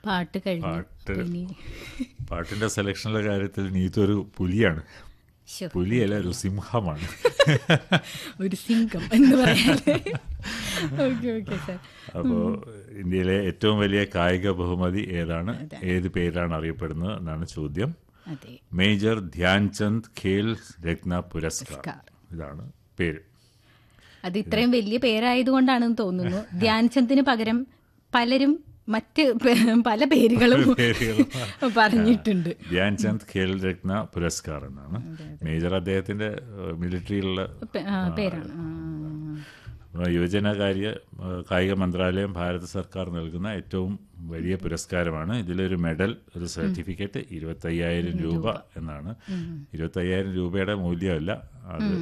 പാട്ട് കഴിഞ്ഞു പാട്ട് ഇനി പാട്ടിന്റെ സെലക്ഷനിലെ കാര്യത്തിൽ നീത്തൊരു പുലിയാണ് ശ്ശോ, പുലിയല്ല ഒരു സിംഹമാണ് ഒരു സിംഗം എന്ന് പറയാല്ലേ ഓക്കെ ഓക്കെ സാർ അപ്പോൾ ഇന്ത്യയിലെ ഏറ്റവും വലിയ കായിക ബഹുമതി ഏതാണ് ഏത് പേരാണ് അറിയപ്പെടുന്നത് എന്നാണ് ചോദ്യം അതെ മേജർ ധ്യാൻചന്ദ് ഖേൽ രത്ന പുരസ്കാർ പുരസ്കാർ. ഇതാണ് പേര് അത് ഇത്രയും വലിയ പേരായതുകൊണ്ടാണെന്ന് തോന്നുന്നു ധ്യാൻചന്ദിന് പകരം പലരും മറ്റ് പേ- പല പേരുകളും പേരുകളും. പറഞ്ഞിട്ടുണ്ട് ധ്യാൻചന്ദ് ഖേൽ രത്ന പുരസ്കാർ എന്നാണ് മേജർ അദ്ദേഹത്തിന്റെ ഏഹ്, മിലിറ്ററിയിലുള്ള പേ- ആ, പേരാണ് ആ. ഏഹ്, യുവജനകാര്യ ഏഹ്, കായിക മന്ത്രാലയം ഭാരത സർക്കാർ നൽകുന്ന ഏറ്റവും വലിയ പുരസ്കാരമാണ് ഇതിലൊരു മെഡൽ ഒരു സർട്ടിഫിക്കറ്റ് ഇരുപത്തയ്യായിരം രൂപ എന്നാണ് ഇരുപത്തയ്യായിരം രൂപയുടെ മൂല്യമല്ല അത്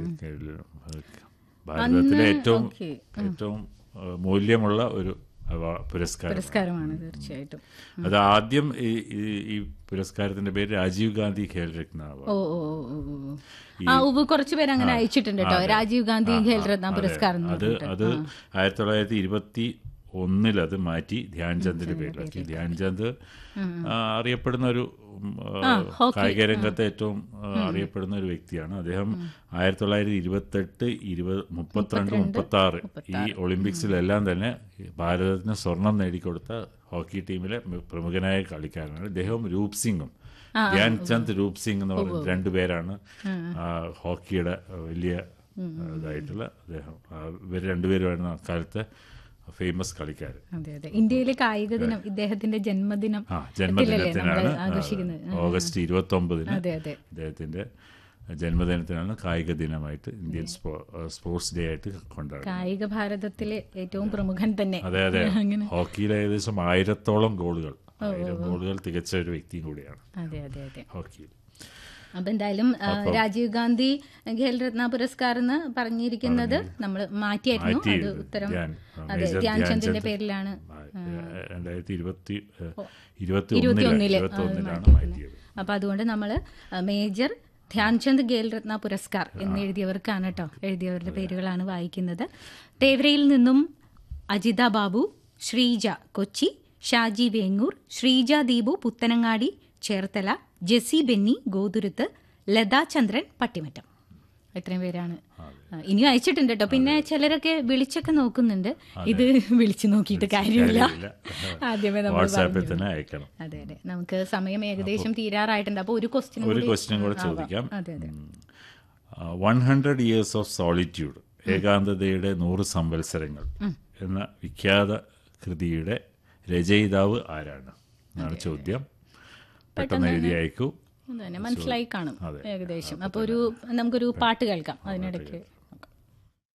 ഭാരതത്തിലെ ഏറ്റവും ഓക്കേ. ഏറ്റവും ഏഹ്, മൂല്യമുള്ള ഒരു അവാ- പുരസ്കാരം പുരസ്കാരമാണ് തീർച്ചയായിട്ടും അത് ആദ്യം ഈ ഈ- ഈ പുരസ്കാരത്തിന്റെ പേര് രാജീവ് ഗാന്ധി ഖേൽ രത്ന അവാർഡ് ഓ ഓ ഓ, ഓ, ഓ. ആ ഉവ് കുറച്ച് പേര് അങ്ങനെ അയച്ചിട്ടുണ്ട് കേട്ടോ രാജീവ് ഗാന്ധി ഖേൽരത്ന പുരസ്കാരം എന്ന് അത് അത് ആയിരത്തി തൊള്ളായിരത്തി ഇരുപത്തി ഒന്നിൽ അത് മാറ്റി ധ്യാൻചന്ദിന്റെ പേരിലാക്കി ധ്യാൻചന്ദ് ആ, അറിയപ്പെടുന്ന ഒരു ഉം, ആ, കായിക രംഗത്തെ ഏറ്റവും ആ, അറിയപ്പെടുന്ന ഒരു വ്യക്തിയാണ് അദ്ദേഹം ആയിരത്തി തൊള്ളായിരത്തി ഇരുപത്തെട്ട് ഇരുപത് മുപ്പത്തിരണ്ട് മുപ്പത്തി ആറ് ഈ ഒളിമ്പിക്സിലെല്ലാം തന്നെ ഭാരതത്തിന് സ്വർണം നേടിക്കൊടുത്ത ഹോക്കി ടീമിലെ പ്രമുഖനായ കളിക്കാരനാണ് ഇദ്ദേഹം രൂപ് സിംഗും ധ്യാൻചന്ദ് രൂപ് സിംഗ് എന്ന് പറയുന്ന രണ്ടുപേരാണ് ആ, ഹോക്കിയുടെ വലിയ ഇതായിട്ടുള്ള അദ്ദേഹം ആ, ഇവർ രണ്ടുപേരുമായിരുന്നു അക്കാലത്തെ ഫേമസ് കളിക്കാർ അതെ അതെ ഇന്ത്യയിലെ കായിക ദിനം ഇദ്ദേഹത്തിന്റെ ജന്മദിനം ആ ജന്മദിനത്തിനാണ് നമ്മള് ആഘോഷിക്കുന്നത് ആ, ഓഗസ്റ്റ് ഇരുപത്തി ഒമ്പതിന് അതെ അതെ അദ്ദേഹത്തിന്റെ ജന്മദിനത്തിനാണ് കായിക ദിനമായിട്ട് ഇന്ത്യൻ സ്പോ- സ്പോർട്സ് ഡേ ആയിട്ട് കൊണ്ടാടുന്നത് കായിക ഭാരതത്തിലെ ഏറ്റവും പ്രമുഖൻ തന്നെ അതെ അതെ ഹോക്കിയിൽ ഏകദേശം ആയിരത്തോളം ഗോളുകൾ ആയിരം ഗോളുകൾ തികച്ച ഒരു വ്യക്തിയും കൂടിയാണ് അതെ അതെ അതെ ഹോക്കിയിൽ അപ്പൊ എന്തായാലും ആ, രാജീവ് ഗാന്ധി ഖേൽരത്ന പുരസ്കാർ എന്ന് പറഞ്ഞിരിക്കുന്നത് നമ്മൾ മാറ്റിയായിരുന്നു മാറ്റി അത് ഉത്തരം ധ്യാൻ, ആ, അതെ മേജർ ധ്യാൻചന്ദിന്റെ ധ്യാൻചന്ദ്. പേരിലാണ് രണ്ടായിരത്തി ഇരുപത്തി ഇരുപത്തി ഇരുപത്തി ഒന്നില് ഒന്നില് ഇരുപത്തി ഒന്നിലാണ് മാറ്റിയത് അപ്പൊ അതുകൊണ്ട് നമ്മൾ മേജർ ധ്യാൻചന്ദ് ഖേൽരത്ന പുരസ്കാർ എന്ന് എഴുതിയവർക്കാണ് കേട്ടോ എഴുതിയവരുടെ പേരുകളാണ് വായിക്കുന്നത് തേവരയിൽ നിന്നും അജിത ബാബു ശ്രീജ കൊച്ചി ഷാജി വേങ്ങൂർ ശ്രീജ ദീപു പുത്തനങ്ങാടി ചേർത്തല ജെസി ബെന്നി ഗോതുരുത്ത് ലതാ ചന്ദ്രൻ പട്ടിമറ്റം ഇത്രയും പേരാണ് ആ, ഇനിയും അയച്ചിട്ടുണ്ട് കേട്ടോ പിന്നെ ചിലരൊക്കെ വിളിച്ചൊക്കെ നോക്കുന്നുണ്ട് ഇത് വിളിച്ചു നോക്കിയിട്ട് കാര്യമില്ല കാര്യമില്ല. ആദ്യമേ നമ്മൾ വാട്സാപ്പിൽ പറഞ്ഞു. തന്നെ അയക്കണം അതെ അതെ നമുക്ക് സമയം ഏകദേശം തീരാറായിട്ടുണ്ട് അപ്പോൾ ഒരു ക്വസ്റ്റ്യൻ ഒരു ക്വസ്റ്റ്യൻ കൂടെ ചോദിക്കാം അതെ അതെ one hundred years of solitude ഏകാന്തതയുടെ നൂറ് സംവത്സരങ്ങൾ എന്ന വിഖ്യാത കൃതിയുടെ രചയിതാവ് ആരാണ് എന്നാണ് ചോദ്യം പെട്ടെന്ന് എഴുതി അയക്കൂ അത് തന്നെ മനസ്സിലായി കാണും ഏകദേശം അപ്പോൾ ഒരു നമുക്കൊരു പാട്ട് കേൾക്കാം അതിനിടയ്ക്ക്